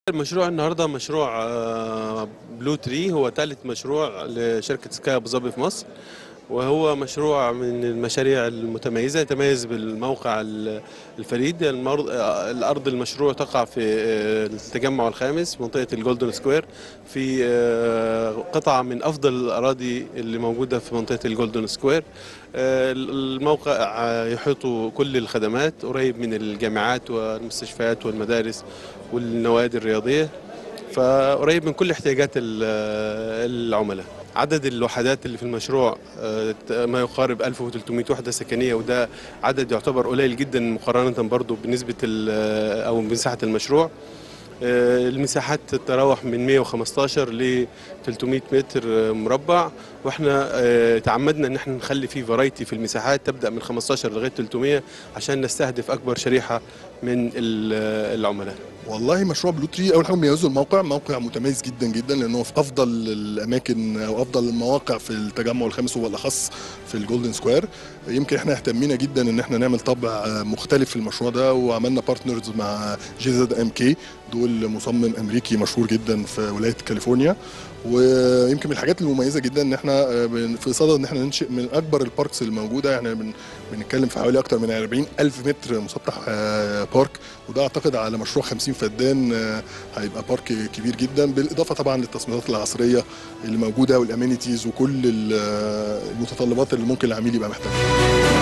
المشروع النهارده مشروع آه، بلو تري هو ثالث مشروع لشركة سكاي أبو ظبي في مصر وهو مشروع من المشاريع المتميزة يتميز بالموقع ال- الفريد المر- آه، الأرض المشروع تقع في آه، التجمع الخامس منطقة الجولدن سكوير في آه، قطعة من أفضل الأراضي اللي موجودة في منطقة الجولدن سكوير آه، الموقع آه، يحيط كل الخدمات قريب من الجامعات والمستشفيات والمدارس والنوادي الرياضية فقريب من كل احتياجات ال- العملاء عدد الوحدات اللي في المشروع آه، ما يقارب 1300 وحدة سكنية وده عدد يعتبر قليل جدا مقارنة برضو بنسبة ال- أو بمساحة المشروع آه، المساحات تتراوح من 115 ل 300 متر مربع واحنا آه، تعمدنا ان احنا نخلي فيه فرايتي في المساحات تبدا من 15 لغايه 300 عشان نستهدف اكبر شريحه من ال- العملاء والله مشروع بلو تري اول حاجه مميزه الموقع موقع متميز جدا جدا لانه في افضل الاماكن او افضل المواقع في التجمع الخامس وبالاخص في الجولدن سكوير يمكن احنا اهتمينا جدا ان احنا نعمل طابع مختلف في المشروع ده وعملنا بارتنرز مع جي زد ام كي دول مصمم امريكي مشهور جدا في ولايه كاليفورنيا ويمكن من الحاجات المميزه جدا ان احنا بن- في صدد ان احنا ننشئ من اكبر الباركس الموجوده احنا بن- بنتكلم في حوالي اكتر من 40 الف متر مسطح آه، بارك وده اعتقد على مشروع 50 فدان آه، هيبقى بارك كبير جدا بالاضافه طبعا للتصميمات العصريه اللي موجوده والامينيتيز وكل ال- آه، المتطلبات اللي ممكن العميل يبقى محتاجها